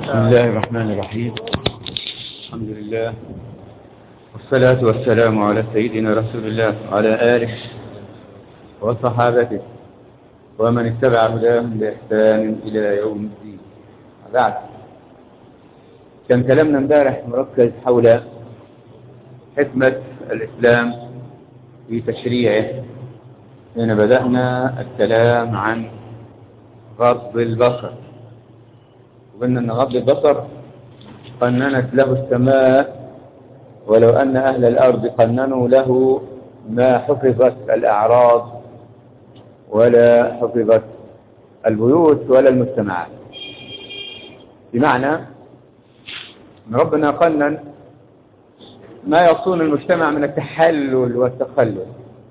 بسم الله الرحمن الرحيم الحمد لله والصلاة والسلام على سيدنا رسول الله وعلى آله وصحابته ومن اتبع هداهم بإحسان إلى يوم الدين بعد كان كلامنا امبارح مركز حول حكمة الإسلام في تشريعه هنا بدأنا الكلام عن غض البصر وقلنا أن غض البصر قننت له السماء ولو أن أهل الأرض قننوا له ما حفظت الأعراض ولا حفظت البيوت ولا المجتمعات بمعنى أن ربنا قنن ما يصون المجتمع من التحلل والتخلل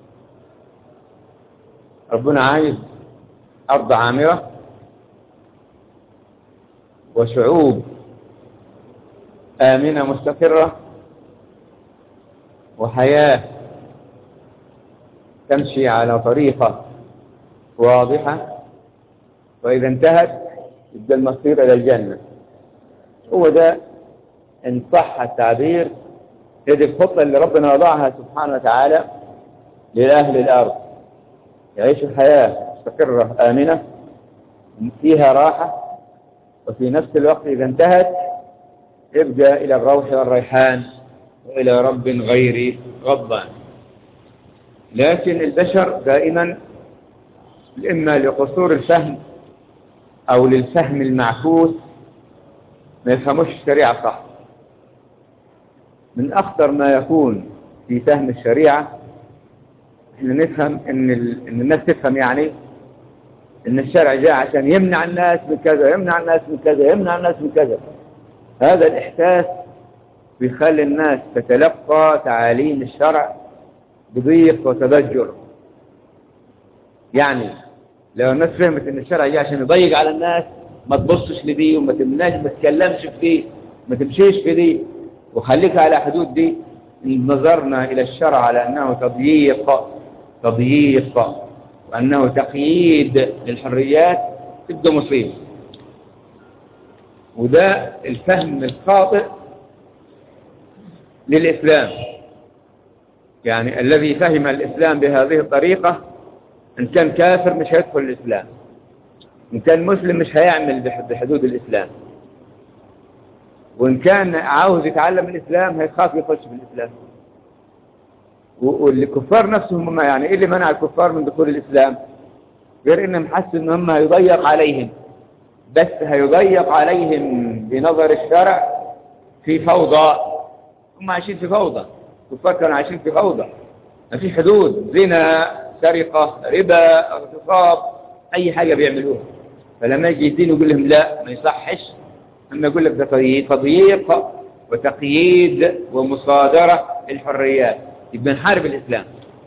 ربنا عايز أرض عامرة وشعوب آمنة مستقرة وحياة تمشي على طريقة واضحة وإذا انتهت يبقى المصير إلى الجنة هو ده إن صح التعبير هذه الخطة اللي ربنا وضعها سبحانه وتعالى لأهل الأرض يعيشوا حياة مستقرة آمنة فيها راحة وفي نفس الوقت إذا انتهت يبقى إلى الروح والريحان وإلى رب غير غضبان لكن البشر دائما إما لقصور الفهم أو للفهم المعكوس ما يفهموش الشريعة صح من أخطر ما يكون في فهم الشريعة احنا نفهم ان, ال... إن الناس تفهم يعني ان الشرع جاء عشان يمنع الناس من كذا يمنع الناس من كذا يمنع الناس من كذا هذا الإحساس بيخلي الناس تتلقى تعاليم الشرع بضيق وتبجر يعني لو الناس فهمت ان الشرع جاء عشان يضيق على الناس ما تبصش لدي وما تمناش ما تتكلمش في دي ما تمشيش في دي وخليك على حدود دي نظرنا إلى الشرع على أنه تضييق تضييق وأنه تقييد للحريات تبقى مصيبة وده الفهم الخاطئ للإسلام يعني الذي فهم الإسلام بهذه الطريقة إن كان كافر مش هيدخل الإسلام إن كان مسلم مش هيعمل بحدود الإسلام وإن كان عاوز يتعلم الإسلام هيخاف يخش في الإسلام والكفار نفسهم هم يعني إيه اللي منع الكفار من دخول الإسلام غير إنهم حسوا إن هم هيضيق عليهم بس هيضيق عليهم بنظر الشرع في فوضى هم عايشين في فوضى الكفار كانوا عايشين في فوضى ما في حدود زنا سرقة ربا اغتصاب أي حاجة بيعملوها فلما يجي الدين يقول لهم لا ما يصحش أما يقول لك ده تضييق وتقييد ومصادرة للحريات يبقى نحارب الإسلام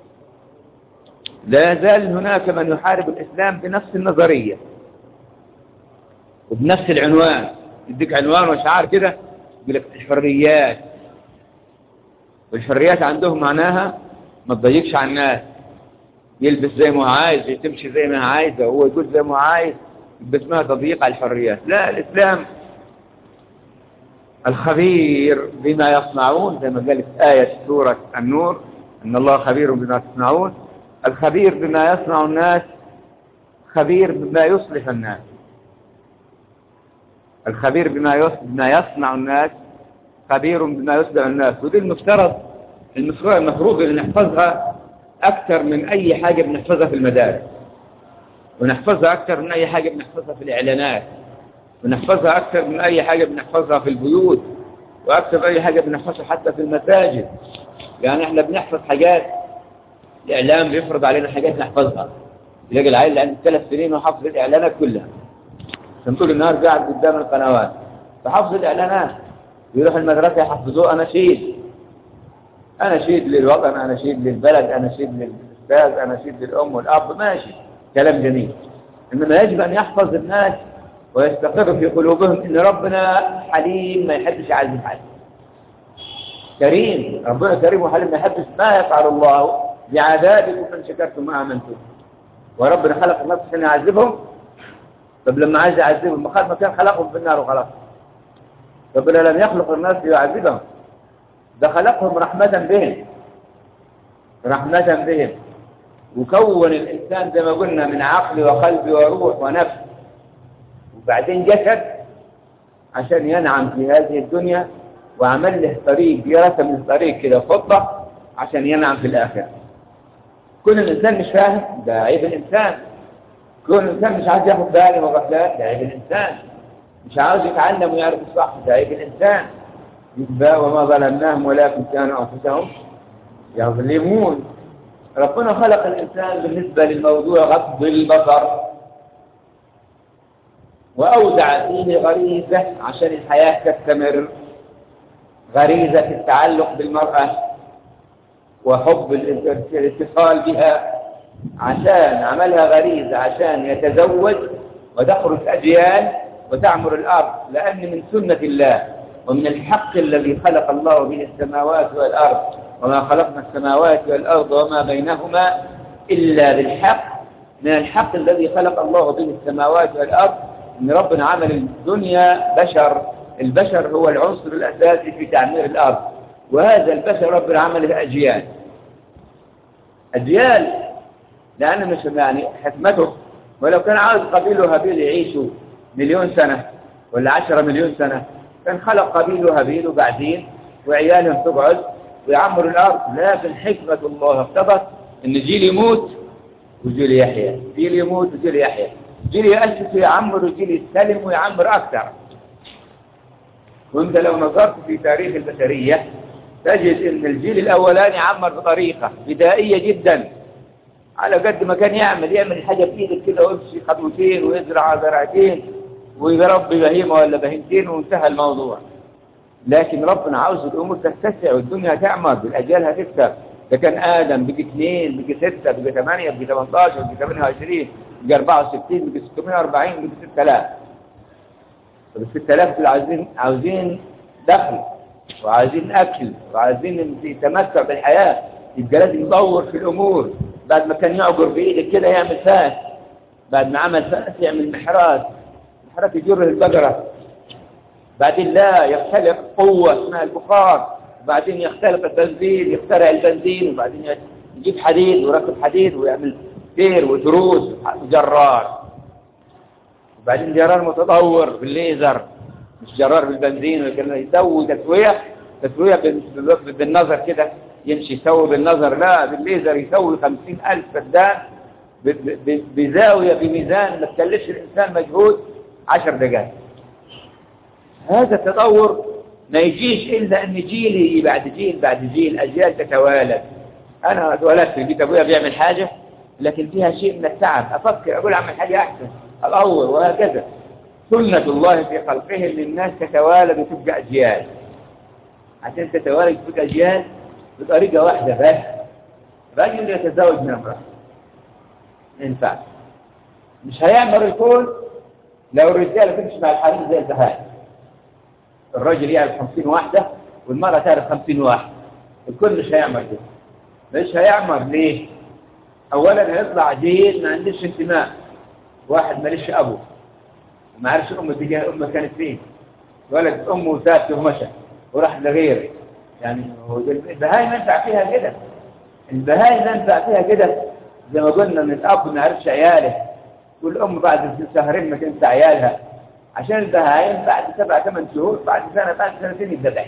لا زال هناك من يحارب الإسلام بنفس النظرية وبنفس العنوان يديك عنوان وشعار كده يقول لك الحريات والحريات عندهم معناها ما تضيقش على الناس يلبس زي ما عايز تمشي زي ما عايزه وهو يقول زي ما عايز يبقى اسمها تضييق على الحريات لا الإسلام الخبير بما يصنعون زي ما قالت آية سورة النور أن الله خبير بما تصنعون الخبير بما يصنع الناس خبير بما يصلح الناس الخبير بما بما يصنع الناس خبير بما يصلح الناس ودي المفترض المفروض ان نحفظها أكثر من أي حاجة بنحفظها في المدارس ونحفظها أكثر من أي حاجة بنحفظها في الإعلانات ونحفظها أكثر من أي حاجة بنحفظها في البيوت وأكثر من أي حاجة بنحفظها حتى في المساجد يعني احنا بنحفظ حاجات الإعلام بيفرض علينا حاجات نحفظها يلاقي العيل اللي عنده ثلاث سنين وحافظ الإعلانات كلها عشان طول النهار قاعد قدام القنوات فحفظ الإعلانات يروح المدرسة يحفظوه أناشيد أناشيد للوطن أناشيد للبلد أناشيد للأستاذ أناشيد للأم والأب ماشي كلام جميل إنما يجب أن يحفظ الناس ويستقر في قلوبهم ان ربنا حليم ما يحبش يعذب حد كريم ربنا كريم وحليم ما يحبش ما يفعل الله بعذابكم ان شكرتم وامنتم وربنا خلق الناس عشان يعذبهم طب لما عايز يعذبهم ما خد مكان خلقهم في النار وخلاص ربنا لم يخلق الناس ليعذبهم ده خلقهم رحمة بهم رحمة بهم وكون الإنسان زي ما قلنا من عقل وقلب وروح ونفس وبعدين جسد عشان ينعم في هذه الدنيا وعمل له طريق يرسم الطريق كده خطة عشان ينعم في الآخرة كل الإنسان مش فاهم ده عيب الإنسان كل الإنسان مش عايز ياخد باله من الغفلات ده عيب الإنسان مش عاوز يتعلم ويعرف الصح ده عيب الإنسان يبقى وما ظلمناهم ولكن كانوا أنفسهم يظلمون ربنا خلق الإنسان بالنسبة للموضوع غض البصر وأودع فيه غريزة عشان الحياة تستمر غريزة التعلق بالمرأة وحب الاتصال بها عشان عملها غريزة عشان يتزوج وتخرج أجيال وتعمر الأرض لأن من سنة الله ومن الحق الذي خلق الله به السماوات والأرض وما خلقنا السماوات والأرض وما بينهما إلا بالحق من الحق الذي خلق الله به السماوات والأرض أن ربنا عمل الدنيا بشر البشر هو العنصر الأساسي في تعمير الأرض وهذا البشر ربنا عمله أجيال أجيال لأن مش يعني حكمته ولو كان عاوز قبيل وهابيل يعيشوا مليون سنة ولا عشرة مليون سنة كان خلق قبيل وهابيل وبعدين وعيالهم تقعد ويعمروا الأرض لكن حكمة الله اقتضت إن جيل يموت وجيل يحيى جيل يموت وجيل يحيى جيل يأسس ويعمر وجيل يستلم ويعمر أكثر وانت لو نظرت في تاريخ البشرية تجد ان الجيل الاولاني عمر بطريقة بدائية جدا على قد ما كان يعمل يعمل حاجة بإيدك كده ويمشي خطوتين ويزرع زرعتين ويربي بهيمة ولا بهيمتين وانتهى الموضوع لكن ربنا عاوز الأمور تتسع والدنيا تعمر بالأجيال هتكسر ده كان آدم بقي اثنين بقي ستة بقي ثمانية بقي 18 بقي 28 بقي 64 بقي 640 بقي 6000 طب ال 6000 دول عاوزين عاوزين دخل وعايزين أكل وعايزين يتمتع بالحياة يبقى لازم يدور في الأمور بعد ما كان يعجر بإيدك كده يعمل فاس بعد ما عمل فاس يعمل محراث محراث يجر البقرة بعدين لا يختلق قوة اسمها البخار وبعدين يختلق البنزين يخترع البنزين وبعدين يجيب حديد ويركب حديد ويعمل سير ودروس وجرار وبعدين جرار متطور بالليزر مش جرار بالبنزين يسوي تسوية تسوية بالنظر كده يمشي يسوي بالنظر لا بالليزر يسوي خمسين ألف فدان بزاوية بميزان ما تكلفش الإنسان مجهود عشر دقائق هذا التطور ما يجيش إلا أن جيلي بعد جيل بعد جيل أجيال تتوالد أنا اتولدت في بيت أبويا بيعمل حاجة لكن فيها شيء من التعب أفكر أقول أعمل حاجة أحسن الأول وهكذا سنة الله في خلقه ان الناس تتوالد وتبقى أجيال عشان تتوالد وتبقى أجيال بطريقة واحدة بس رجل يتزوج من امرأة ما ينفعش مش هيعمر الكون لو الرجالة تمشي مع الحريم زي البهائم الرجل يعرف خمسين واحدة والمرأة تعرف خمسين واحد الكل مش هيعمر ده مش هيعمر ليه؟ أولا هيطلع جيل ما عندش انتماء واحد ماليش أبوه ما عرفش أمه تجي أمه كانت فين ولد أمه سابته ومشى وراح لغيره يعني البهايم ينفع فيها كده البهايم ينفع فيها كده زي ما قلنا ان الاب ما عرفش عياله والام بعد شهرين ما تنسى عيالها عشان البهايم بعد سبع ثمان شهور بعد سنه بعد سنتين يتذبح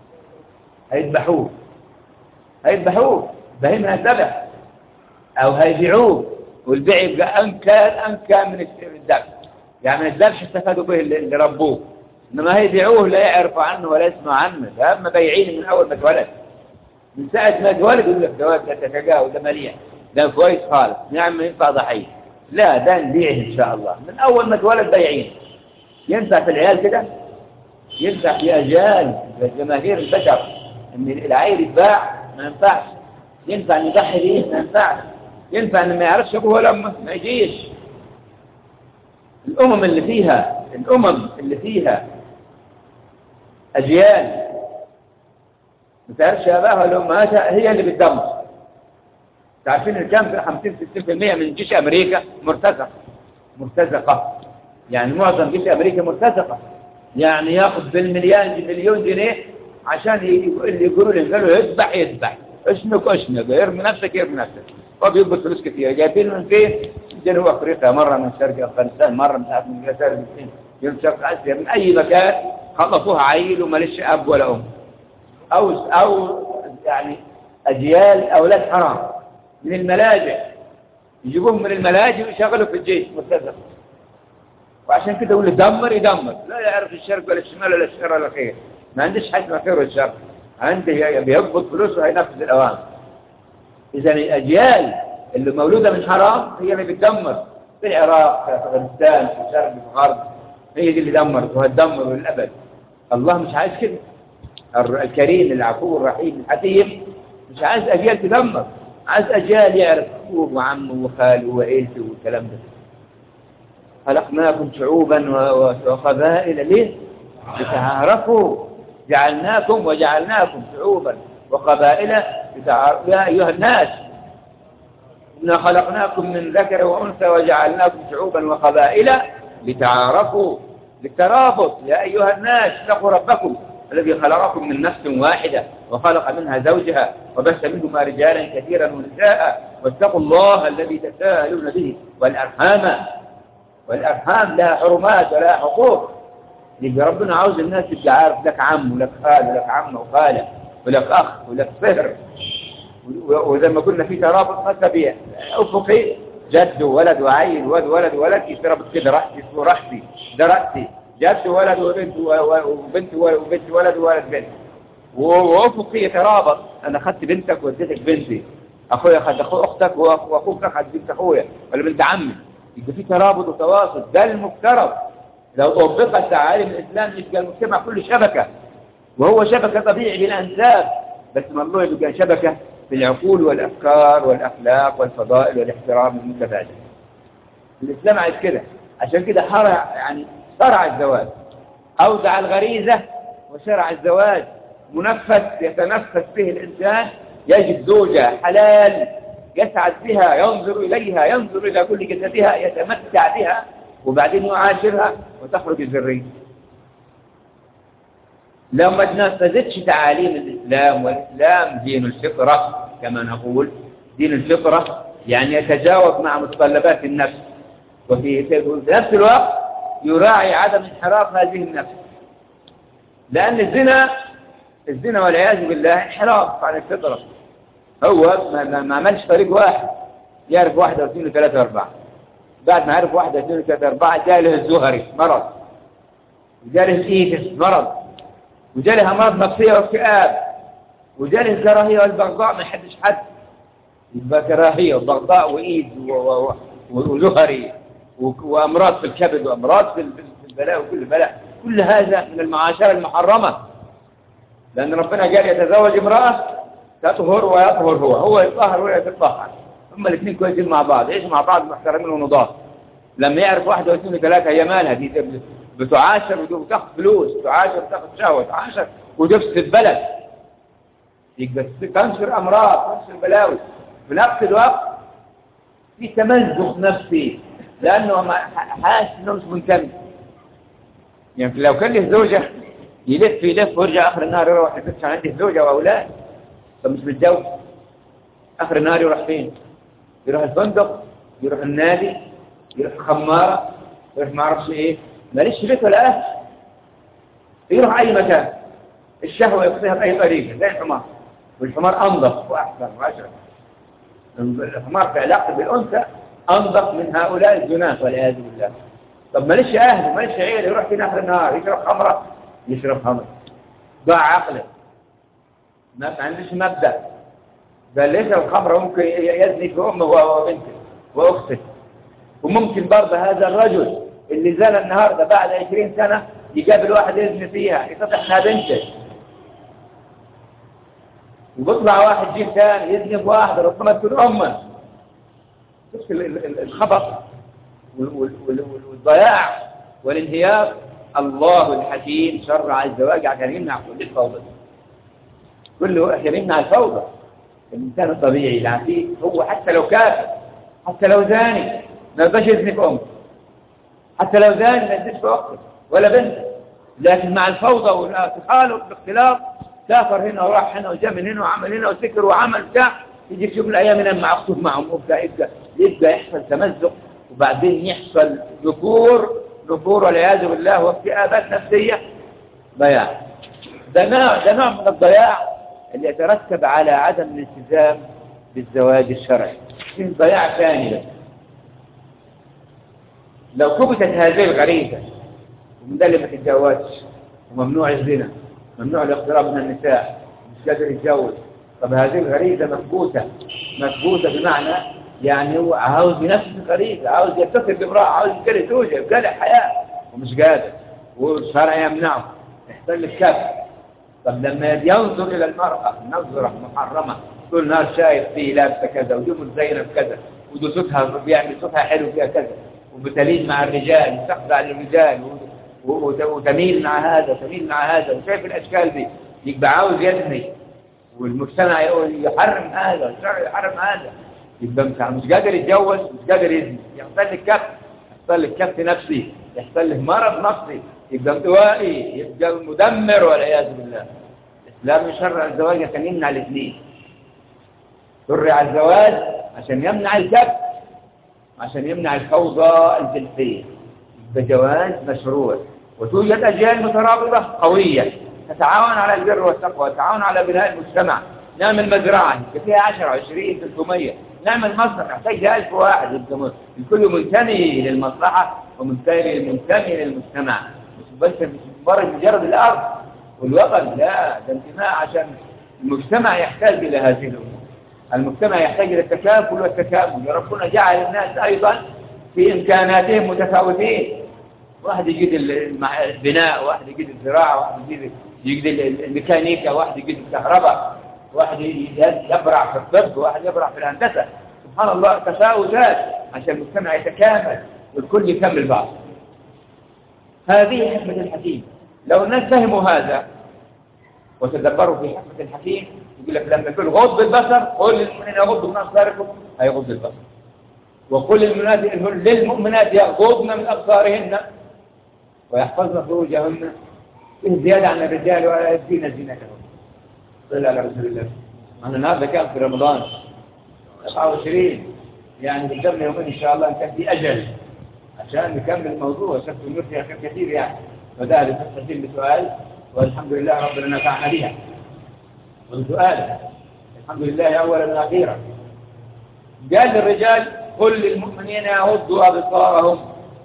هيذبحوه هيذبحوه بهيم هيتذبح او هيبيعوه والبيع يبقى انكى انكى من الذبح يعني الذبح استفادوا به اللي ربوه انما هيبيعوه لا يعرفوا عنه ولا يسمع عنه ده هم بايعين من اول ما اتولد من ساعه ما اتولد يقول لك ده ده تتجاوز ده مليح ده كويس خالص نعم ينفع ضحيه لا ده نبيعه ان شاء الله من اول ما اتولد بايعين ينفع في العيال كده ينفع في اجيال جماهير البشر ان العيل يتباع ما ينفعش ينفع ان يضحي بيه ما ينفعش ينفع ان ما يعرفش ابوه ولا امه ما يجيش الامم اللي فيها الامم اللي فيها اجيال ما تعرفش اباها ولا امهاتها هي اللي بتدمر تعرفين ان كان في 50 60% من جيش امريكا مرتزقه مرتزقه يعني معظم جيش امريكا مرتزقه يعني ياخذ بالمليون مليون جنيه عشان اللي يقولوا له قالوا يذبح يذبح اشنك اشنك يرمي نفسك يرمي نفسك وبيقبض فلوس كثير جايبين من فين؟ جنوب افريقيا مره من شرق افغانستان مره من من يسار من شرق اسيا من اي مكان خلصوها عيل ومالش اب ولا ام او او يعني اجيال اولاد حرام من الملاجئ يجيبوهم من الملاجئ ويشغلوا في الجيش مستزف وعشان كده يقول دمر يدمر لا يعرف الشرق ولا الشمال ولا الشر ولا الخير ما عندش حاجه اسمها خير والشر عنده بيقبض فلوس وهينفذ الاوامر اذا الاجيال اللي مولوده من حرام هي اللي بتدمر في العراق في افغانستان في الشرق في الغرب هي دي اللي دمرت وهتدمر للابد الله مش عايز كده الكريم العفو الرحيم الحكيم مش عايز اجيال تدمر عايز اجيال يعرف اخوه وعمه وخاله وعيلته والكلام ده خلقناكم شعوبا وقبائل ليه لتعارفوا جعلناكم وجعلناكم شعوبا وقبائل لتعارفوا يا أيها الناس إنا خلقناكم من ذكر وأنثى وجعلناكم شعوبا وقبائل لتعارفوا للترابط يا أيها الناس اتقوا ربكم الذي خلقكم من نفس واحدة وخلق منها زوجها وبث منهما رجالا كثيرا ونساء واتقوا الله الذي تساءلون به والأرحام والأرحام لها حرمات ولها حقوق يبقى ربنا عاوز الناس تبقى عارف لك عم ولك خال ولك عم وخالة ولك أخ ولك صهر وزي ما قلنا في ترابط مثلا أفقي جد وولد وعين ولد ولد ولد يتربط كده رأسي اسمه رأسي ده رأسي جد ولد وبنت وبنت وبنت ولد وولد بنت وأفقي يترابط أنا أخذت بنتك واديتك بنتي أخويا أخذ أخو أختك وأخوك أخذ بنت أخويا ولا بنت عمي يبقى في ترابط وتواصل ده المفترض لو طبقت تعاليم الإسلام يبقى المجتمع كله شبكة وهو شبكة طبيعي بالأنساب بس ما الله يبقى شبكة في العقول والأفكار والأخلاق والفضائل والاحترام المتبادل الإسلام عايز كده عشان كده حرع يعني شرع الزواج أودع الغريزة وشرع الزواج منفس يتنفس به الإنسان يجد زوجة حلال يسعد بها ينظر إليها ينظر إلى كل جسدها يتمتع بها وبعدين يعاشرها وتخرج الذرية لو ما تنفذتش تعاليم الإسلام والإسلام دين الفطرة كما نقول دين الفطرة يعني يتجاوب مع متطلبات النفس وفي نفس الوقت يراعي عدم انحراف هذه النفس لأن الزنا الزنا والعياذ بالله انحراف عن الفطرة هو ما عملش طريق واحد يعرف واحدة واثنين وثلاثة واربعة بعد ما عرف واحدة اثنين وثلاثة واربعة جاله الزهري مرض وجاله الإيدس مرض وجاله أمراض نفسية واكتئاب وجاله الكراهية والبغضاء ما حدش حد يبقى كراهية وبغضاء وإيد وزهري وأمراض في الكبد وأمراض في البلاء وكل بلاء كل هذا من المعاشرة المحرمة لأن ربنا قال يتزوج امرأة تطهر ويطهر هو هو يطهر وهي تطهر هم الاثنين كويسين مع بعض ايش مع بعض محترمين ونضاف لما يعرف واحدة واثنين وثلاثة هي مالها دي بتعاشر وتاخد فلوس تعاشر وتاخد شهوة تعاشر وتفسد البلد يبقى تنشر امراض تنشر بلاوي في نفس الوقت في تمزق نفسي لانه حاسس انه مش منتمي يعني لو كان له زوجة يلف يلف ويرجع اخر النهار يروح يفتش عنده زوجة واولاد فمش متجوز اخر النهار يروح فين يروح الفندق يروح النادي يروح خمارة يروح ما اعرفش ايه ماليش بيت ولا اهل يروح اي مكان الشهوة يقضيها باي طريقة زي الحمار والحمار انظف واحسن واشرف الحمار في علاقته بالانثى انظف من هؤلاء الزناة والعياذ بالله طب ماليش اهل ماليش عيل يروح فين اخر النهار يشرب خمرة يشرب خمر ضاع عقله ما عنديش مبدأ بل ليس الخمر ممكن يزني في أمه وبنته وأخته وممكن برضه هذا الرجل اللي زال النهاردة بعد 20 سنة يقابل واحد يزني فيها يصدق انها بنته وبيطلع واحد جيل ثاني يزني بواحد ربما تكون أمه شفت الخبط والضياع والانهيار الله الحكيم شرع الزواج عشان يمنع كل الفوضى كله عشان يمنع الفوضى الإنسان الطبيعي العفيف هو حتى لو كافر حتى لو زاني ما يرضاش يزني في أمه حتى لو زاني ما يزنيش في أخته ولا بنت لكن مع الفوضى والتخالف والاختلاط سافر هنا وراح هنا وجاء من هنا وعمل هنا وسكر وعمل بتاع يجي في يوم من الايام ينام مع اخته معهم وبتاع يبدا يبدا يحصل تمزق وبعدين يحصل ذكور ذكور والعياذ بالله واكتئابات نفسيه ضياع ده نوع ده نوع من الضياع اللي يترتب على عدم الالتزام بالزواج الشرعي في ضياع ثاني ده لو كبتت هذه الغريزه ومن ده اللي ما تتجوزش وممنوع الزنا ممنوع الاقتراب من النساء مش قادر يتجوز طب هذه الغريزة مثبوتة مثبوتة بمعنى يعني هو عاوز بنفس الغريزة عاوز يتصل بامرأة عاوز يجري زوجة يبقى حياة ومش قادر والشرع يمنعه يحصل الكف طب لما ينظر إلى المرأة نظرة محرمة طول النهار شايف فيه لابسة كذا ودي متزينة بكذا ودي صوتها بيعمل صوتها حلو فيها كذا وبتلين مع الرجال تخضع للرجال وتميل مع هذا وتميل مع هذا وشايف الأشكال دي يبقى عاوز يزني والمجتمع يقول يحرم هذا والشرع يحرم هذا يبقى مش قادر يتجوز مش قادر يزني يحصل لك كف يحصل لك كف نفسي يحصل لك مرض نفسي يبقى انطوائي يبقى مدمر والعياذ بالله الإسلام يشرع الزواج عشان يمنع الاثنين شرع الزواج عشان يمنع الكف عشان يمنع الفوضى الجنسية بجواز مشروع وتوجد أجيال مترابطة قوية تتعاون على البر والتقوى تتعاون على بناء المجتمع نعمل مزرعة فيها 10 20 300 نعمل مصنع نحتاج 1000 واحد الكل منتمي للمصلحة ومنتمي منتمي للمجتمع مش بس مش مجرد مجرد الأرض والوطن لا ده انتماء عشان المجتمع يحتاج إلى هذه الأمور المجتمع يحتاج إلى التكافل والتكامل ربنا جعل الناس أيضا في إمكاناتهم متفاوتين واحد يجيد البناء واحد يجيد الزراعة واحد يجيد يجيد الميكانيكا واحد يجيد الكهرباء واحد يبرع في الطب واحد يبرع في الهندسة سبحان الله تفاوتات عشان المجتمع يتكامل والكل يكمل بعض هذه حكمة الحكيم لو الناس فهموا هذا وتدبروا في حكمة الحكيم يقول لك لما يقول غض البصر قل للمؤمنين يغضوا من أبصاركم هيغض البصر وقل للمؤمنات يغضضن من أبصارهن ويحفظن فروجهن زيادة عن الرجال ولا يبدين زينتهم صلى على رسول الله أنا النهارده كان في رمضان 24 يعني قدامنا يومين إن شاء الله إن كان في أجل عشان نكمل الموضوع شفت النور فيها خير كثير يعني فده لتستجيب بسؤال والحمد لله ربنا نفعنا بها والسؤال الحمد لله أولا وأخيرا قال للرجال قل للمؤمنين يغضوا أبصارهم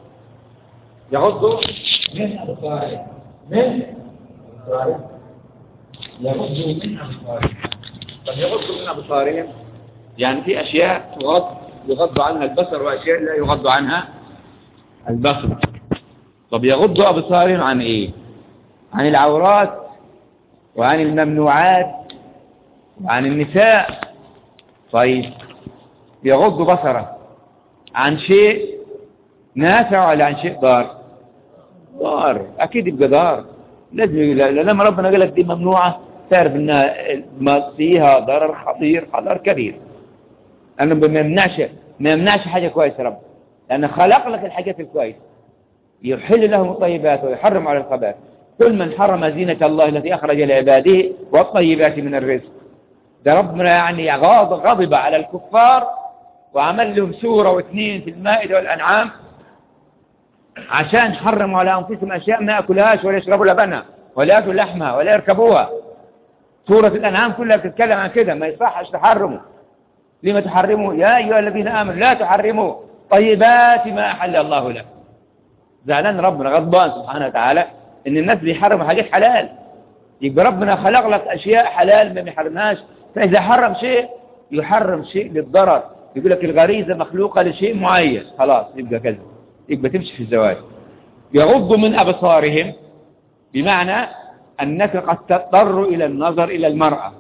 يغضوا من أبصارهم من أبصارهم يغضوا من أبصارهم طب يغضوا من أبصارهم يعني في أشياء تغض يغض عنها البصر وأشياء لا يغض عنها البصر طب يغضوا أبصارهم عن إيه عن العورات وعن الممنوعات وعن النساء طيب يغض بصره عن شيء نافع ولا عن شيء ضار ضار أكيد يبقى ضار لازم لما ربنا قال لك دي ممنوعة تعرف انها ما فيها ضرر خطير خطر كبير أنا ما يمنعش ما يمنعش حاجة كويسة رب لأن خلق لك الحاجات الكويسة يحل لهم الطيبات ويحرم على الخبائث كل من حرم زينة الله التي أخرج لعباده والطيبات من الرزق ده ربنا يعني غضب على الكفار وعمل لهم سورة واثنين في المائدة والأنعام عشان حرموا على أنفسهم أشياء ما يأكلهاش ولا يشربوا لبنها ولا يأكلوا لحمها ولا يركبوها سورة الأنعام كلها بتتكلم عن كده ما يصحش تحرموا لما تحرموا يا أيها الذين آمنوا لا تحرموا طيبات ما أحل الله لكم زعلان ربنا غضبان سبحانه وتعالى إن الناس بيحرموا حاجات حلال يبقى ربنا خلق لك أشياء حلال ما بيحرمهاش فإذا حرم شيء يحرم شيء للضرر يقول لك الغريزة مخلوقة لشيء معين خلاص يبقى كذا يبقى تمشي في الزواج يغض من أبصارهم بمعنى أنك قد تضطر إلى النظر إلى المرأة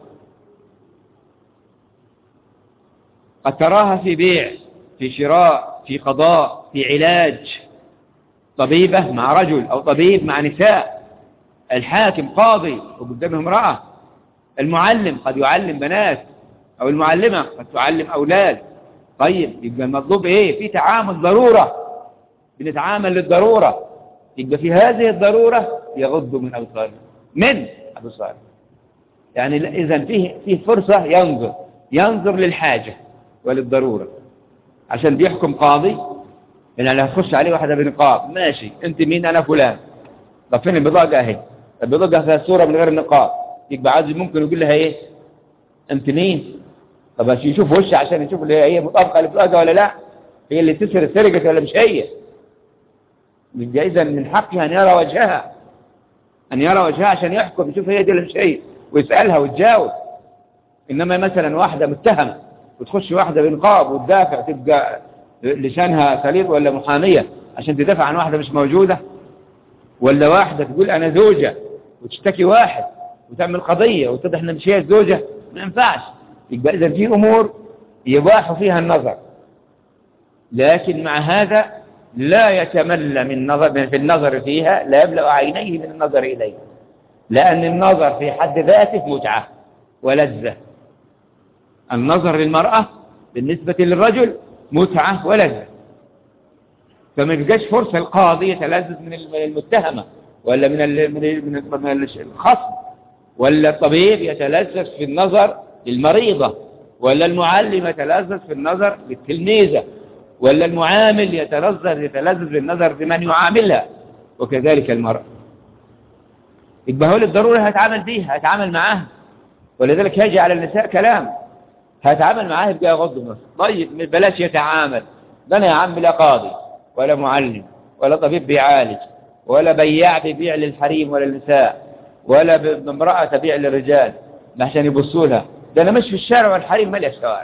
قد تراها في بيع في شراء في قضاء في علاج طبيبة مع رجل أو طبيب مع نساء الحاكم قاضي وقدامه امرأة المعلم قد يعلم بنات أو المعلمة قد تعلم أولاد طيب يبقى المطلوب إيه في تعامل ضرورة بنتعامل للضرورة يبقى في هذه الضرورة يغض من أبصارهم من أبصارهم يعني إذا فيه فيه فرصة ينظر ينظر للحاجة وللضرورة عشان بيحكم قاضي يعني اللي هتخش عليه واحدة بنقاب ماشي انت مين انا فلان طب فين البطاقة اهي البطاقة فيها صورة من غير نقاب يبقى عايز ممكن يقول لها ايه انت مين طب عشان يشوف وشها عشان يشوف اللي هي مطابقة للبطاقة ولا لا هي اللي تسر سرقة ولا مش هي يبقى اذا من حقها ان يرى وجهها ان يرى وجهها عشان يحكم يشوف هي دي ولا مش هي ويسألها وتجاوب انما مثلا واحدة متهمة وتخش واحدة بنقاب وتدافع تبقى لسانها سليط ولا محامية عشان تدافع عن واحدة مش موجودة ولا واحدة تقول أنا زوجة وتشتكي واحد وتعمل قضية وتضح أن مش هي الزوجة ما ينفعش يبقى إذا في أمور يباح فيها النظر لكن مع هذا لا يتمل من نظر في النظر فيها لا يبلغ عينيه من النظر إليه لأن النظر في حد ذاته متعة ولذة النظر للمرأة بالنسبة للرجل متعة ولذة فما يبقاش فرصة القاضي يتلذذ من المتهمة ولا من من من الخصم ولا الطبيب يتلذذ في النظر للمريضة ولا المعلم يتلذذ في النظر للتلميذة ولا المعامل يتلذذ يتلذذ بالنظر لمن يعاملها وكذلك المرأة يبقى هو للضرورة هيتعامل بيها هيتعامل معاها ولذلك يجي على النساء كلام هيتعامل معاه يبقى يغض النظر طيب بلاش يتعامل ده انا يا عم لا قاضي ولا معلم ولا طبيب بيعالج ولا بياع بيبيع للحريم ولا النساء ولا امرأة تبيع للرجال عشان يبصوا لها ده انا مش في الشارع والحريم مالي الشوارع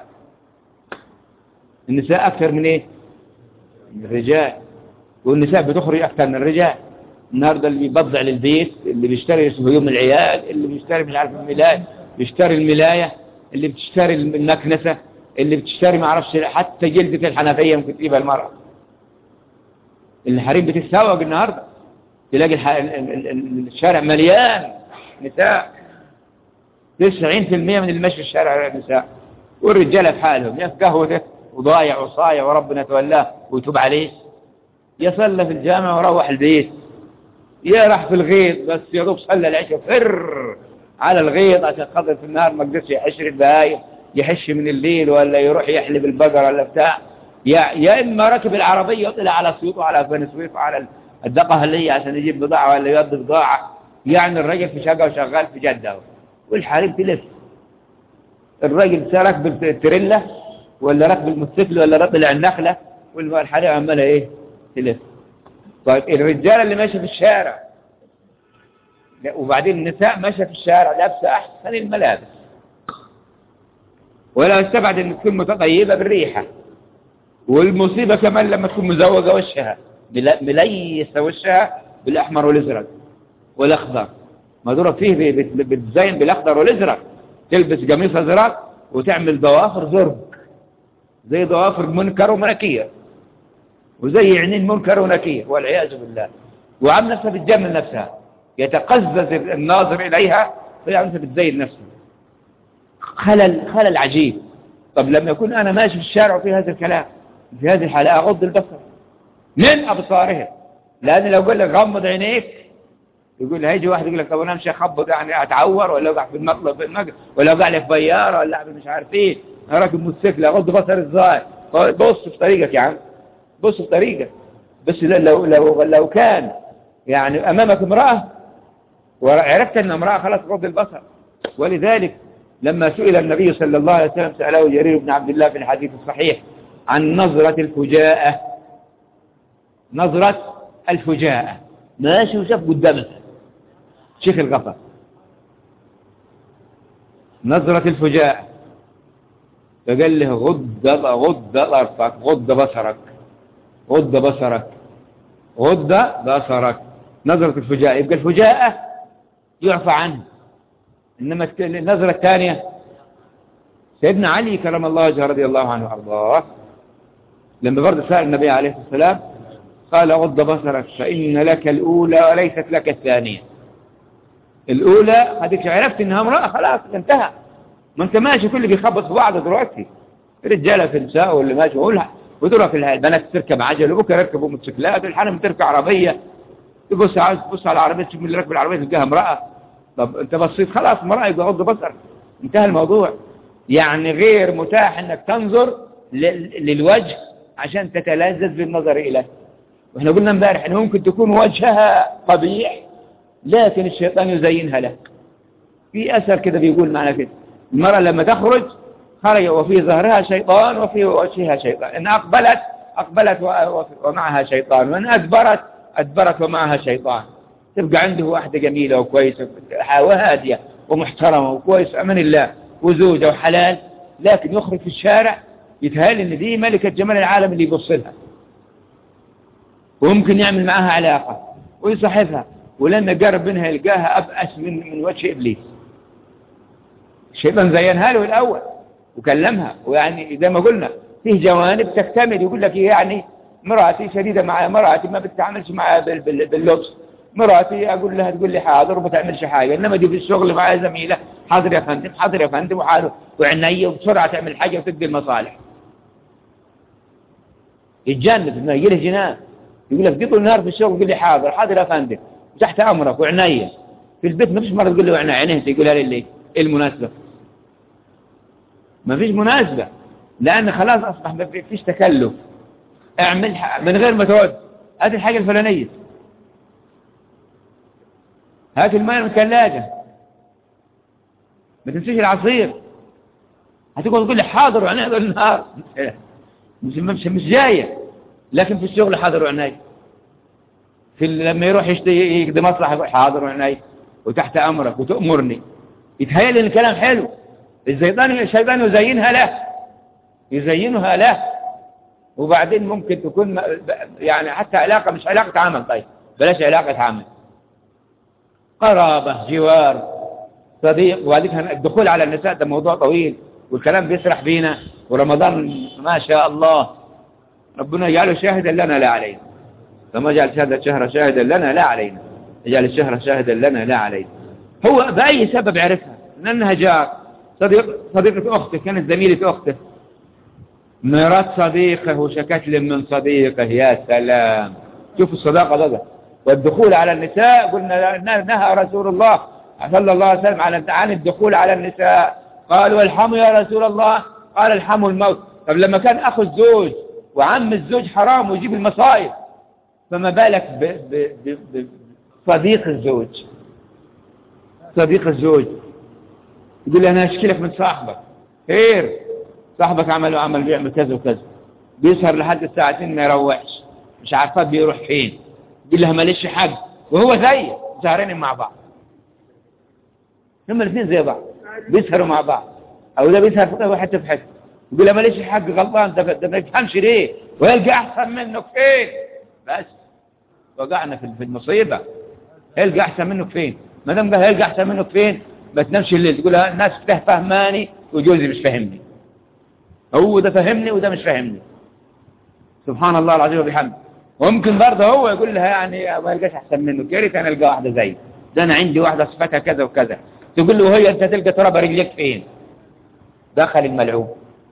النساء اكثر من ايه من الرجال والنساء بتخرج اكثر من الرجال النهارده اللي بيبضع للبيت اللي بيشتري هدوم العيال اللي بيشتري مش عارف الملاية بيشتري الملاية اللي بتشتري النكنسة اللي بتشتري ما اعرفش حتى جلدة الحنفية ممكن تجيبها المرأة الحريم بتتسوق النهاردة تلاقي الح... الشارع مليان نساء 90% من المشي في الشارع نساء والرجالة في حالهم يا في قهوته وضايع وصايع وربنا تولاه ويتوب عليه يصلى في الجامع وروح البيت يا راح في الغيط بس يا دوب صلى العشاء فر على الغيط عشان خاطر في النهار ما قدرش يحش البهايم يحش من الليل ولا يروح يحلب البقرة ولا بتاع يا يا اما ركب العربية وطلع على سيوط وعلى بني سويف وعلى الدقهلية عشان يجيب بضاعة ولا يودي بضاعة يعني الراجل في شقة وشغال في جدة والحريم تلف الراجل راكب التريلا ولا راكب الموتوسيكل ولا راكب النخلة والحريم عمالة ايه تلف طيب الرجال اللي ماشي في الشارع وبعدين النساء ماشية في الشارع لابسة أحسن الملابس ولا استبعد أن تكون متطيبة بالريحة والمصيبة كمان لما تكون مزوجة وشها مليسة وشها بالأحمر والأزرق والأخضر مضروب فيه بتزين بالأخضر والأزرق تلبس قميص أزرق وتعمل ضوافر زرق زي ضوافر منكر ومنكير وزي عينين منكر ونكير والعياذ بالله وعم نفسها بتجمل نفسها يتقزز الناظر إليها فهي نفسها بتزين نفسها خلل خلل عجيب طب لما يكون أنا ماشي في الشارع وفي هذا الكلام في هذه الحالة أغض البصر من أبصارهم لأن لو قال لك غمض عينيك يقول هيجي واحد يقول لك طب انا امشي اخبط يعني اتعور ولا اوقع في المقلب في المقلب ولا اوقع لي في بياره ولا اعمل مش عارف ايه انا راكب موتوسيكل اغض بصري ازاي بص في طريقك يا عم بص في طريقك بس لو لو لو كان يعني امامك امراه وعرفت ان امراه خلاص غض البصر ولذلك لما سئل النبي صلى الله عليه وسلم سأله جرير بن عبد الله في الحديث الصحيح عن نظرة الفجاءة نظرة الفجاءة ماشي وشاف قدامك شيخ الغفر نظرة الفجاءة فقال له غض غض طرفك غض بصرك غض بصرك غض بصرك نظرة الفجاءة يبقى الفجاءة يعفى عنه إنما النظرة الثانية سيدنا علي كرم الله وجهه رضي الله عنه وارضاه لما برضه سأل النبي عليه الصلاة والسلام قال غض بصرك فإن لك الأولى وليست لك الثانية الأولى هذيك عرفت إنها امرأة خلاص انتهى ما أنت ماشي كل بيخبط في بعض دلوقتي رجالة في النساء واللي ماشي وقولها ودول في البنات تركب عجل وبكره يركبوا موتوسيكلات والحرم تركب عربية تبص عايز تبص على العربية تشوف من اللي راكب العربية تلقاها امرأة طب انت بصيت خلاص امرأة يبقى غض بصرك انتهى الموضوع يعني غير متاح انك تنظر ل- للوجه عشان تتلذذ بالنظر اليه واحنا قلنا امبارح ان ممكن تكون وجهها قبيح لكن الشيطان يزينها لك في اثر كده بيقول معنا كده المرأة لما تخرج خرج وفي ظهرها شيطان وفي وجهها شيطان ان اقبلت اقبلت و- و- ومعها شيطان وان ادبرت ادبرت ومعها شيطان تبقى عنده واحدة جميلة وكويسة وهادية ومحترمة وكويسة أمان الله وزوجة وحلال لكن يخرج في الشارع يتهيأ ان دي ملكة جمال العالم اللي يبص لها وممكن يعمل معها علاقة ويصحفها ولما قرب منها يلقاها أبأس من, من وجه إبليس الشيطان زينها له الأول وكلمها ويعني زي ما قلنا فيه جوانب تكتمل يقول لك يعني مراتي شديدة مع مراتي ما بتتعاملش معها بال- بال- باللبس مراتي أقول لها تقول لي حاضر وما تعملش حاجة إنما دي في الشغل معها زميلة حاضر يا فندم حاضر يا فندم وحاضر وعناية وبسرعة تعمل حاجة وتقضي المصالح يتجنب انه يجي له جنان يقول لك قضوا النهار في الشغل يقول لي حاضر حاضر يا فندم تحت امرك وعناية في البيت ما فيش مرة تقول له عناية عينيه يقولها لي ليه ايه المناسبة ما فيش مناسبة لأن خلاص أصبح ما فيش تكلف اعمل ح- من غير ما تقعد هات الحاجة الفلانية هات الماء من الثلاجة ما تنسيش العصير هتقعد تقول لي حاضر وعناية طول النهار مش مش مش جاية لكن في الشغل حاضر وعناية في ال- لما يروح يشتري يقضي مصلحة يقول حاضر وعناية وتحت أمرك وتأمرني يتهيأ ان الكلام حلو الشيطان الشيطان يزينها له يزينها له وبعدين ممكن تكون م- يعني حتى علاقة مش علاقة عمل طيب بلاش علاقة عمل قرابة جوار صديق وبعدين الدخول على النساء ده موضوع طويل والكلام بيسرح بينا ورمضان ما شاء الله ربنا يجعله شاهدا لنا لا علينا كما جعل شهادة شهر شاهدا لنا لا علينا يجعل الشهر شاهدا لنا لا علينا هو بأي سبب عرفها لأنها جار صديق صديقة أخته كانت زميلة أخته مرات صديقه وشكت له من صديقه يا سلام شوف الصداقة بقى والدخول على النساء قلنا نهى رسول الله صلى الله عليه وسلم عن عن الدخول على النساء قالوا الحموا يا رسول الله قال الحموا الموت طب لما كان أخو الزوج وعم الزوج حرام ويجيب المصائب فما بالك ب- ب- ب- ب- بصديق الزوج صديق الزوج يقول لي أنا أشكي لك من صاحبك خير صاحبك عمل وعمل بيعمل كذا وكذا بيسهر لحد الساعتين ما يروحش مش عارفة بيروح فين يقول لها ماليش حق وهو زي سهرين مع بعض هم الاثنين زي بعض بيسهروا مع بعض او ده بيسهر في حته في حته يقول لها ماليش حق غلطان ده ده ما يفهمش ليه ويلقى احسن منك فين بس وقعنا في في المصيبه يلقى احسن منك فين ما دام قال يلقى احسن منك فين ما تنامش الليل تقول لها الناس فيه فهماني وجوزي مش فاهمني هو ده فهمني وده مش فاهمني سبحان الله العظيم وبحمده وممكن برضه هو يقول لها يعني ما يلقاش احسن منك يا ريت انا القى واحده زي ده انا عندي واحده صفتها كذا وكذا تقول له وهي انت تلقى تراب رجلك فين دخل الملعون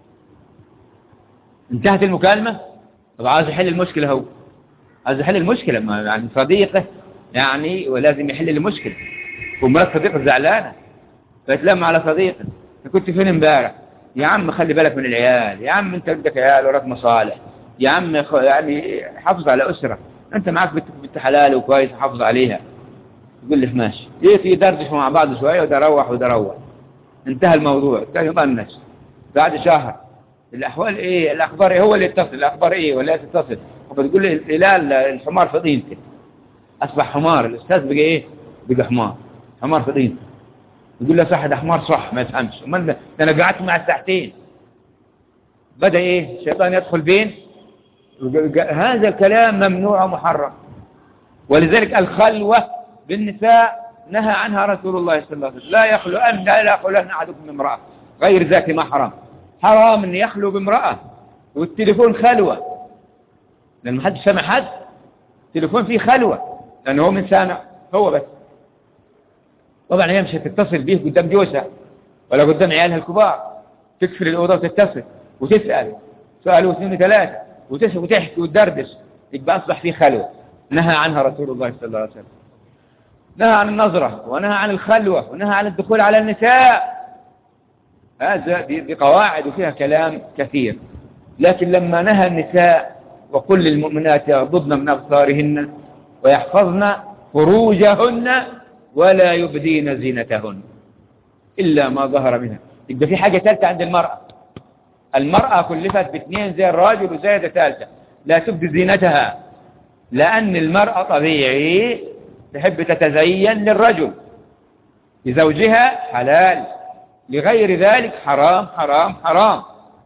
انتهت المكالمه طب عاوز يحل المشكله هو عاوز يحل المشكله ما يعني صديقه يعني ولازم يحل المشكله ومرات صديقه زعلانه فتلم على صديقه انت كنت فين امبارح يا عم خلي بالك من العيال يا عم انت عندك عيال وراك مصالح يا عم خ- يعني حافظ على أسرة انت معاك بنت بنت حلال وكويس حافظ عليها يقول لك ماشي يجي يدردشوا مع بعض شوية وده روح وده روح انتهى الموضوع كان يطنش بعد شهر الأحوال ايه الأخبار ايه هو اللي يتصل الأخبار ايه ولا تتصل فبتقول لي الهلال الحمار في طينتك أصبح حمار الأستاذ بقى ايه بقى حمار حمار في طينتك يقول له صح ده حمار صح ما يفهمش امال ده ده انا قعدت مع ساعتين بدأ ايه الشيطان يدخل بين هذا الكلام ممنوع ومحرم ولذلك الخلوة بالنساء نهى عنها رسول الله صلى الله عليه وسلم لا يخلو أن لا يخلون أحدكم امرأة غير ذات محرم حرام أن يخلو بامرأة والتليفون خلوة لأن ما حد سمع حد التليفون فيه خلوة لأنه هو من سامع هو بس طبعا هي مش هتتصل بيه قدام جوزها ولا قدام عيالها الكبار تكسر الأوضة وتتصل وتسأل سؤال واثنين وثلاثة وتسأل وتحكي وتدردش يبقى أصبح فيه خلوة نهى عنها رسول الله صلى الله عليه وسلم نهى عن النظرة ونهى عن الخلوة ونهى عن الدخول على النساء هذا دي قواعد وفيها كلام كثير لكن لما نهى النساء وكل المؤمنات يغضضن من أبصارهن ويحفظن فروجهن ولا يبدين زينتهن إلا ما ظهر منها يبقى في حاجة ثالثة عند المرأة المرأة كلفت باثنين زي الراجل وزايدة ثالثة لا تبدي زينتها لأن المرأة طبيعي تحب تتزين للرجل لزوجها حلال لغير ذلك حرام حرام حرام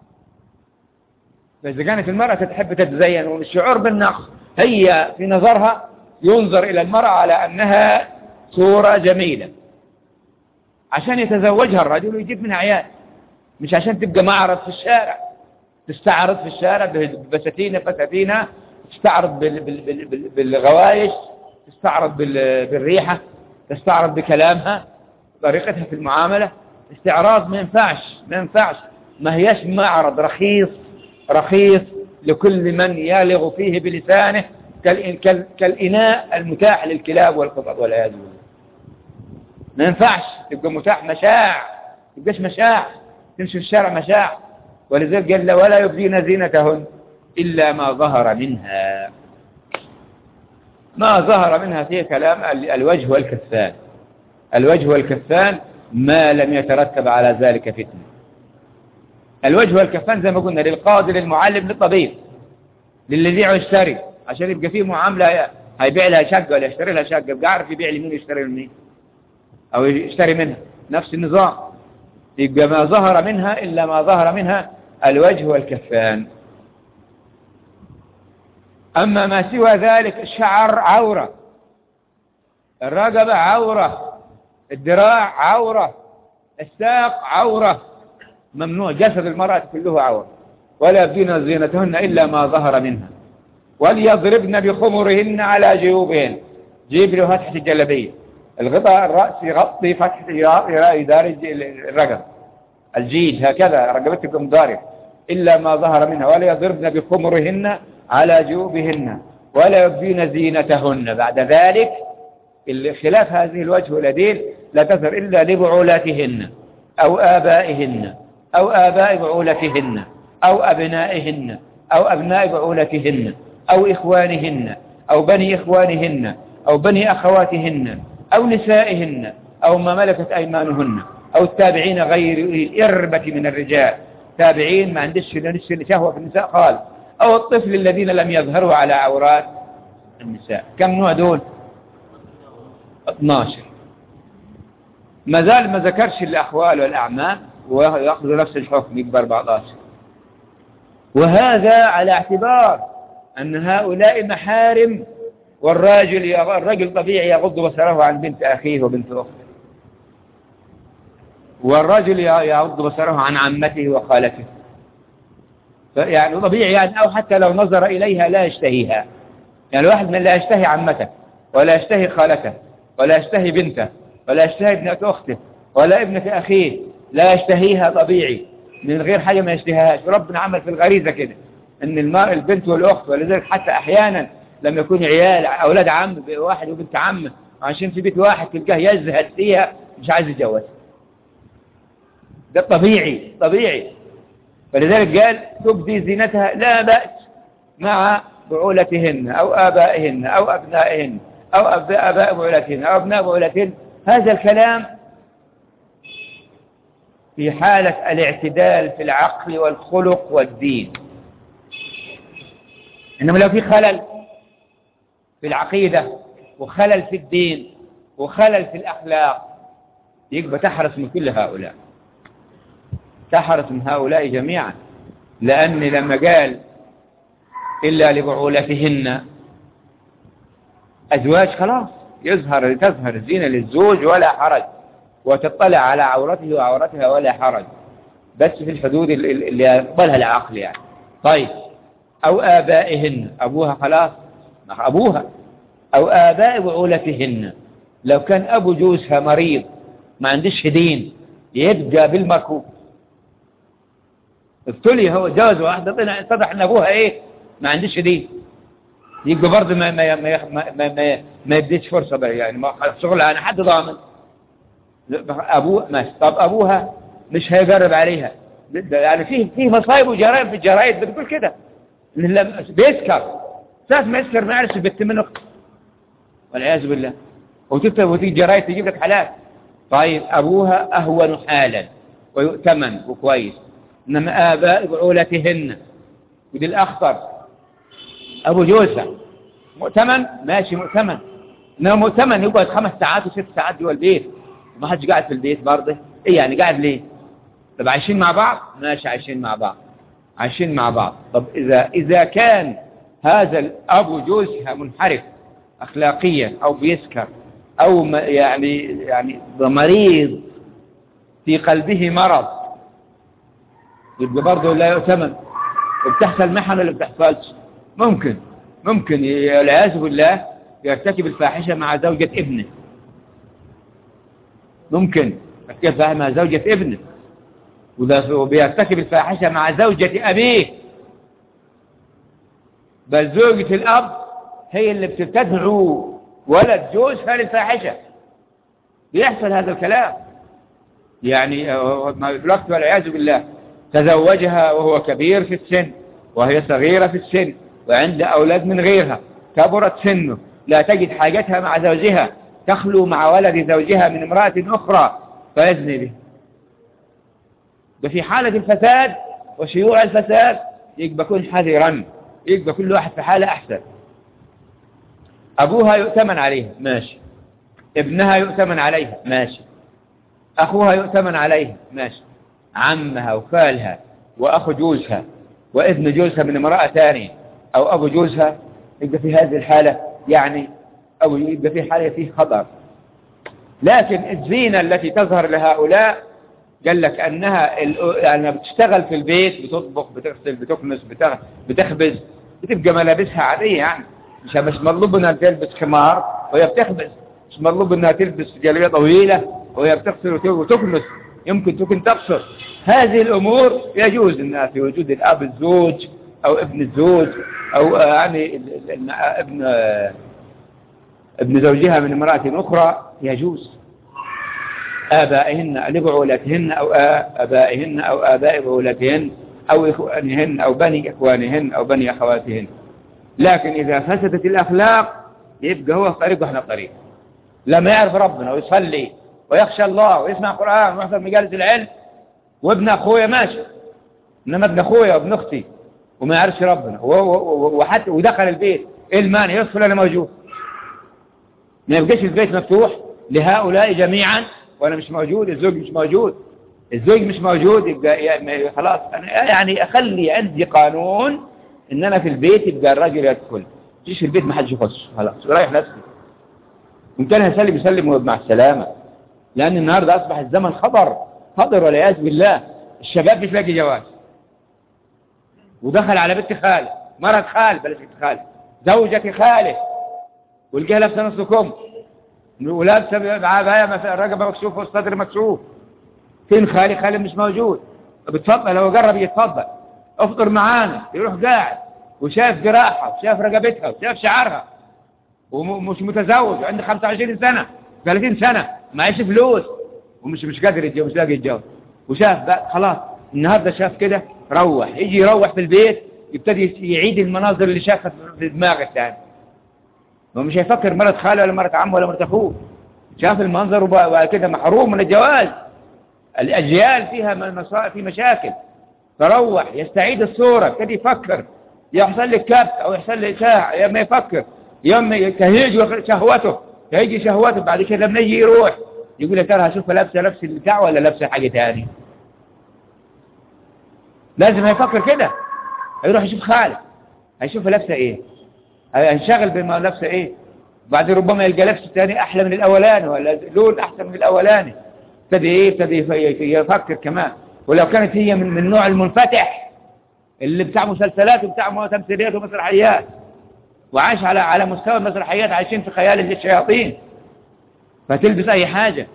فإذا كانت المرأة تحب تتزين والشعور بالنقص هي في نظرها ينظر إلى المرأة على أنها صورة جميلة عشان يتزوجها الرجل ويجيب منها عيال مش عشان تبقى معرض في الشارع تستعرض في الشارع بساتينة فساتينة تستعرض بال بال بال بالغوايش تستعرض بالريحة تستعرض بكلامها طريقتها في المعاملة استعراض ما ينفعش ما ينفعش ما هيش معرض رخيص رخيص لكل من يالغ فيه بلسانه كالإناء المتاح للكلاب والقطط والعياذ بالله ما ينفعش تبقى متاح مشاع تبقاش مشاع تمشي في الشارع مشاع ولذلك قال ولا يبدين زينتهن إلا ما ظهر منها ما ظهر منها فيه كلام الوجه والكفان الوجه والكفان ما لم يترتب على ذلك فتنة الوجه والكفان زي ما قلنا للقاضي للمعلم للطبيب للي يبيع ويشتري عشان يبقى فيه معاملة هيبيع لها شقة ولا يشتري لها شقة يبقى عارف يبيع لمين ويشتري لمين أو يشتري منها نفس النظام يبقى ما ظهر منها إلا ما ظهر منها الوجه والكفان أما ما سوى ذلك الشعر عورة الرقبة عورة الذراع عورة الساق عورة ممنوع جسد المرأة كله عورة ولا يبدين زينتهن إلا ما ظهر منها وليضربن بخمرهن على جيوبهن جيب له فتحة الجلبية الغطاء الرأس يغطي فتحة يدار الرقب الجيد هكذا رقبتكم ضارب إلا ما ظهر منها ولا يضربن بخمرهن على جيوبهن ولا يبدين زينتهن بعد ذلك خلاف هذه الوجه والأدين لا تظهر إلا لبعولاتهن أو آبائهن أو آباء بعولتهن أو أبنائهن أو أبناء بعولتهن أو إخوانهن أو بني إخوانهن أو بني أخواتهن أو نسائهن أو ما ملكت أيمانهن أو التابعين غير الإربة من الرجال تابعين ما عندش شهوة في النساء خالص أو الطفل الذين لم يظهروا على عورات النساء كم نوع دول 12 ما زال ما ذكرش الأخوال والأعمام ويأخذ نفس الحكم يكبر 14 وهذا على اعتبار أن هؤلاء محارم والراجل الرجل طبيعي يغض بصره عن بنت أخيه وبنت أخته والرجل يغض بصره عن عمته وخالته يعني طبيعي يعني أو حتى لو نظر إليها لا يشتهيها يعني الواحد من لا يشتهي عمته ولا يشتهي خالته ولا يشتهي بنته ولا يشتهي ابنة أخته ولا ابنة أخيه لا يشتهيها طبيعي من غير حاجة ما يشتهيهاش ربنا عمل في الغريزة كده ان الماء البنت والأخت ولذلك حتى أحيانا لما يكون عيال أولاد عم واحد وبنت عم عشان في بيت واحد تلقاه يزهد فيها مش عايز يتجوز ده طبيعي طبيعي فلذلك قال تبدي زينتها لا بأس مع بعولتهن أو آبائهن أو أبنائهن أو أباء بعولتهن أو أبناء بعولتهن هذا الكلام في حالة الاعتدال في العقل والخلق والدين إنما لو في خلل في العقيدة وخلل في الدين وخلل في الأخلاق يبقى تحرص من كل هؤلاء تحرص من هؤلاء جميعا لأن لما قال إلا لبعولتهن أزواج خلاص يظهر تظهر الزينة للزوج ولا حرج وتطلع على عورته وعورتها ولا حرج بس في الحدود اللي يقبلها العقل يعني طيب أو آبائهن أبوها خلاص أبوها أو آباء بعولتهن لو كان أبو جوزها مريض ما عندش دين يبقى بالمكروه ابتلي هو جوز واحدة اتضح ان ابوها ايه ما عندش دين يبقى برضه ما ما ما ما ما, ما, ما يديش فرصة بقى يعني ما شغلها أنا حد ضامن أبوه ماشي طب أبوها مش هيجرب عليها ده يعني فيه فيه مصايب وجرائم في الجرايد بتقول كده إن لما- بيسكر ساعة ما يسكر ما يعرفش البت منه والعياذ بالله وتكتب وتيجي جرايد تجيب لك حالات طيب أبوها أهون حالا ويؤتمن وكويس إنما آباء بعولتهن ودي الأخطر أبو جوزة مؤتمن ماشي مؤتمن إنما مؤتمن يقعد خمس ساعات وست ساعات جوا البيت ما حدش قاعد في البيت برضه إيه يعني قاعد ليه طب عايشين مع بعض ماشي عايشين مع بعض عايشين مع بعض طب إذا إذا كان هذا الأبو جوزها منحرف أخلاقيا أو بيسكر أو م- يعني يعني مريض في قلبه مرض يبقى برضه لا يؤتمن وبتحصل محن ولا بتحصلش ممكن ممكن ي- والعياذ بالله يرتكب الفاحشة مع زوجة ابنه ممكن يرتكب الفاحشة مع زوجة ابنه وده- وبيرتكب الفاحشة مع زوجة أبيه بل زوجة الأب هي اللي بتدعو ولد جوزها للفاحشة بيحصل هذا الكلام يعني آه، ما الوقت والعياذ بالله تزوجها وهو كبير في السن وهي صغيرة في السن وعند أولاد من غيرها كبرت سنه لا تجد حاجتها مع زوجها تخلو مع ولد زوجها من امرأة أخرى فيزني به ده في حالة الفساد وشيوع الفساد يبقى كن حذرا يبقى كل واحد في حالة أحسن أبوها يؤتمن عليها ماشي ابنها يؤتمن عليها ماشي أخوها يؤتمن عليها ماشي عمها وخالها وأخو جوزها وابن جوزها من امرأة ثانية أو أبو جوزها يبقى في هذه الحالة يعني أو يبقى في حالة فيه خطر لكن الزينة التي تظهر لهؤلاء قال لك أنها ال- يعني بتشتغل في البيت بتطبخ بتغسل بتكنس بتغ- بتخبز بتبقى ملابسها عادية يعني مش مش مطلوب انها تلبس خمار وهي بتخبز مش مطلوب انها تلبس جلابيه طويلة وهي بتغسل وت- وتكنس يمكن تكون تبصر هذه الأمور يجوز انها في وجود الأب الزوج أو ابن الزوج أو آه، يعني ال- ال- ابن آه، ابن زوجها من امرأة أخرى يجوز آبائهن لبعولتهن أو آ- آبائهن أو آباء بعولتهن أو إخوانهن أو بني إخوانهن أو بني أخواتهن لكن إذا فسدت الأخلاق يبقى هو في طريق وإحنا في طريق لما يعرف ربنا ويصلي ويخشى الله ويسمع قرآن ويحضر مجالس العلم وابن أخويا ماشي إنما ابن أخويا وابن أختي وما يعرفش ربنا و- و- و- وحتى ودخل البيت إيه المانع يدخل أنا موجود ما يبقاش البيت مفتوح لهؤلاء جميعا وانا مش موجود الزوج مش موجود الزوج مش موجود يبقى يعني خلاص انا يعني اخلي عندي قانون ان انا في البيت يبقى الراجل يدخل مش في البيت ما حدش يخش خلاص رايح نفسي ان كان هيسلم يسلم مع السلامه لان النهارده اصبح الزمن خطر خطر والعياذ بالله الشباب مش لاقي جواز ودخل على بنت خاله مرض خال بلاش بنت خاله زوجة خاله والجهة لابسه نص كم ولابسه بعبايه مثلا الرقبه مكشوفه والصدر مكشوف فين خالي خالي مش موجود بتفضل لو جرب يتفضل افطر معانا يروح قاعد وشاف جراحها وشاف رقبتها وشاف شعرها ومش متزوج وعنده 25 سنة 30 سنة معيش فلوس ومش مش قادر يتجوز مش لاقي يتجوز وشاف بقى خلاص النهارده شاف كده روح يجي يروح في البيت يبتدي يعيد المناظر اللي شافها في دماغه الثاني هو مش هيفكر مرة خاله ولا مرة عمه ولا مرة اخوه شاف المنظر وبقى وبقى كده محروم من الجواز الأجيال فيها مصائب في مشاكل فروح يستعيد الصورة ابتدي يفكر يحصل لك كبت أو يحصل لك ساعة يا ما يفكر يوم تهيج شهوته تهيج شهوته بعد كده لما يجي يروح يقول يا ترى هشوفها لابسة لبس البتاع ولا لابسة حاجة تاني لازم يفكر كده هيروح يشوف خاله هيشوفها لابسة ايه هينشغل بما لابسة ايه بعد ربما يلقى لبس تاني احلى من الاولاني ولا لون احسن من الاولاني ابتدي ايه ابتدي يفكر كمان ولو كانت هي من من النوع المنفتح اللي بتاع مسلسلات وبتاع تمثيليات ومسرحيات وعايش على على مستوى المسرحيات عايشين في خيال الشياطين فتلبس اي حاجة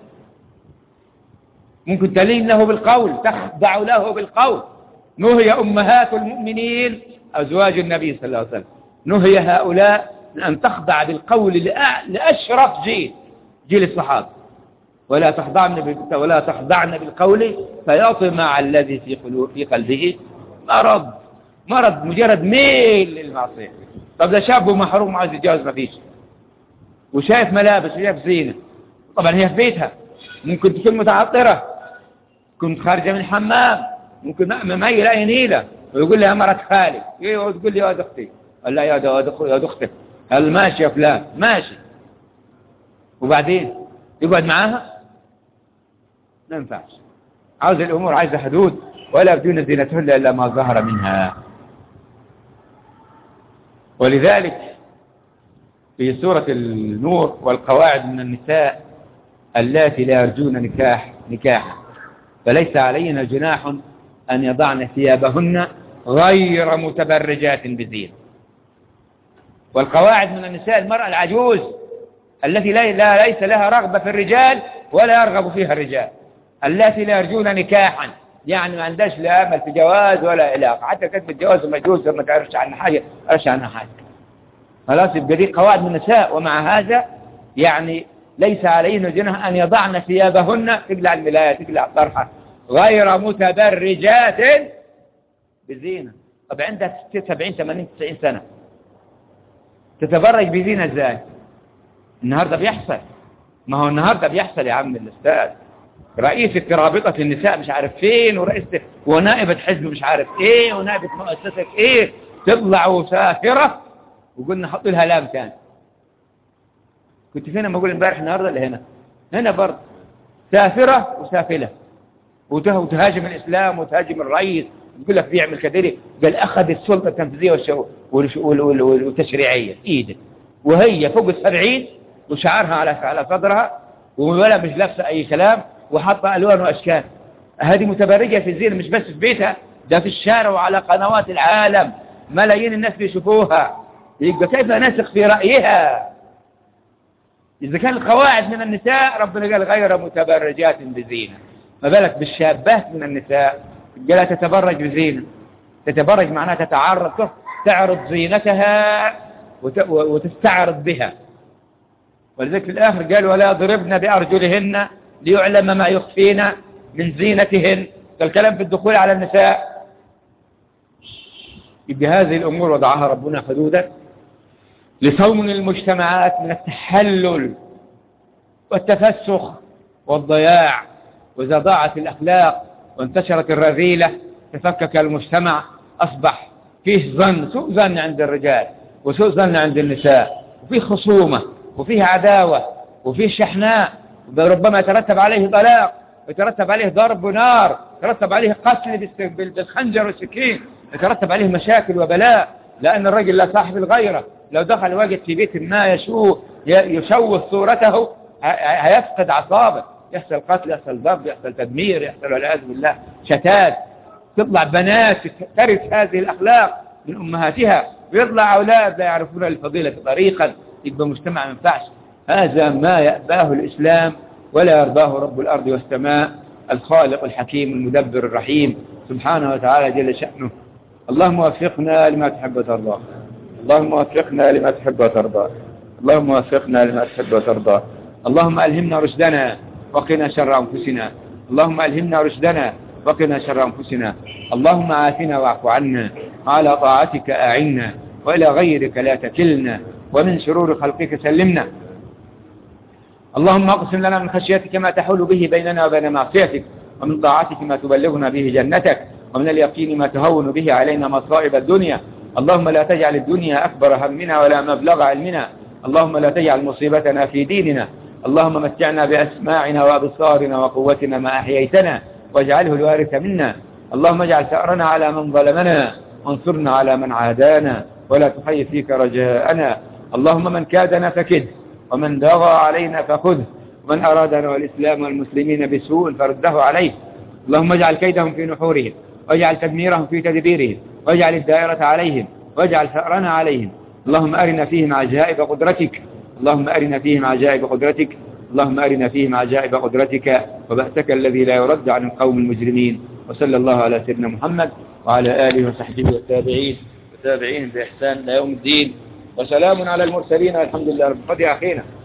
ممكن تلين له بالقول تخدع له بالقول نهي امهات المؤمنين ازواج النبي صلى الله عليه وسلم نهي هؤلاء من أن تخضع بالقول لأ- لأشرف جيل جيل الصحابة ولا تخضعن بال- ولا تخضعن بالقول فيطمع الذي في قلوب في قلبه مرض مرض مجرد ميل للمعصية طب ده شاب محروم عايز يتجوز ما فيش وشايف ملابس وشايف زينة طبعا هي في بيتها ممكن تكون متعطرة كنت خارجة من الحمام ممكن مميل أي نيلة ويقول لها مرة خالي إيه وتقول لي يا واد أختي قال لا يا واد- يا واد- يا واد أختك قال ماشي يا فلان ماشي وبعدين يقعد معاها ما ينفعش عاوز الأمور عايزة حدود ولا بدون زينتهن إلا ما ظهر منها ولذلك في سورة النور والقواعد من النساء اللاتي لا يرجون نكاح نكاحا فليس علينا جناح أن يضعن ثيابهن غير متبرجات بزينة والقواعد من النساء المرأة العجوز التي لا لا- ليس لها رغبة في الرجال ولا يرغب فيها الرجال التي لا يرجون نكاحا يعني ما عندهاش لا امل في جواز ولا علاقه حتى كانت متجوزه ومجوزه ما تعرفش عنها حاجه ما تعرفش عنها حاجه خلاص يبقى دي قواعد من النساء ومع هذا يعني ليس عليهن جناح ان يضعن ثيابهن تقلع الملايه تقلع الطرحه غير متبرجات بزينه طب عندها 70 80 90 سنه تتبرج بزينه ازاي؟ النهارده بيحصل ما هو النهارده بيحصل يا عم الاستاذ رئيسة رابطة النساء مش عارف فين ورئيسة ونائبة حزب مش عارف ايه ونائبة مؤسسة ايه تطلع وسافرة وقلنا حط لها لام تاني كنت فين لما اقول امبارح النهارده اللي هنا هنا برضه سافرة وسافلة وته- وتهاجم الاسلام وتهاجم الرئيس تقول لك بيعمل كذا قال اخذ السلطة التنفيذية والشو- والش- وال- وال- وال- والتشريعية في ايده وهي فوق السبعين وشعرها على على صدرها ولا مش لابسه اي كلام وحاطه الوان واشكال هذه متبرجه في الزينه مش بس في بيتها ده في الشارع وعلى قنوات العالم ملايين الناس بيشوفوها يبقى كيف نثق في رايها اذا كان القواعد من النساء ربنا قال غير متبرجات بزينه ما بالك بالشابات من النساء قال تتبرج بزينه تتبرج معناها تتعرض تعرض زينتها وت- وتستعرض بها ولذلك في الآخر قال ولا يضربن بأرجلهن ليعلم ما يخفين من زينتهن فالكلام في الدخول على النساء يبقى هذه الأمور وضعها ربنا حدودا لصون المجتمعات من التحلل والتفسخ والضياع وإذا ضاعت الأخلاق وانتشرت الرذيلة تفكك المجتمع أصبح فيه ظن سوء ظن عند الرجال وسوء ظن عند النساء وفيه خصومة وفيه عداوة وفيه شحناء ربما يترتب عليه طلاق يترتب عليه ضرب نار يترتب عليه قتل بالس- بال- بالخنجر والسكين يترتب عليه مشاكل وبلاء لأن الرجل لا صاحب الغيرة لو دخل وجد في بيت ما يشوه ي- يشوه صورته ه- ه- هيفقد أعصابه يحصل قتل يحصل ضرب يحصل تدمير يحصل والعياذ بالله شتات تطلع بنات ترث هذه الأخلاق من أمهاتها ويطلع أولاد لا يعرفون الفضيلة طريقا يبقى مجتمع ما ينفعش هذا ما يأباه الإسلام ولا يرضاه رب الأرض والسماء الخالق الحكيم المدبر الرحيم سبحانه وتعالى جل شأنه اللهم وفقنا لما تحب وترضى اللهم وفقنا لما تحب وترضى اللهم وفقنا لما تحب وترضى اللهم ألهمنا رشدنا وقنا شر أنفسنا اللهم ألهمنا رشدنا وقنا شر أنفسنا اللهم آتنا واعف عنا على طاعتك أعنا وإلى غيرك لا تكلنا ومن شرور خلقك سلمنا اللهم اقسم لنا من خشيتك ما تحول به بيننا وبين معصيتك ومن طاعتك ما تبلغنا به جنتك ومن اليقين ما تهون به علينا مصائب الدنيا اللهم لا تجعل الدنيا أكبر همنا ولا مبلغ علمنا اللهم لا تجعل مصيبتنا في ديننا اللهم متعنا بأسماعنا وأبصارنا وقوتنا ما أحييتنا واجعله الوارث منا اللهم اجعل ثأرنا على من ظلمنا وانصرنا على من عادانا ولا تخيف فيك رجاءنا اللهم من كادنا فكده ومن بغى علينا فخذه ومن أرادنا والإسلام والمسلمين بسوء فرده عليه اللهم اجعل كيدهم في نحورهم واجعل تدميرهم في تدبيرهم واجعل الدائرة عليهم واجعل ثأرنا عليهم اللهم أرنا فيهم عجائب قدرتك اللهم أرنا فيهم عجائب قدرتك اللهم أرنا فيهم عجائب قدرتك وبأسك الذي لا يرد عن القوم المجرمين وصلى الله على سيدنا محمد وعلى آله وصحبه والتابعين والتابعين بإحسان إلى يوم الدين وسلام على المرسلين الحمد لله رب قد يا أخينا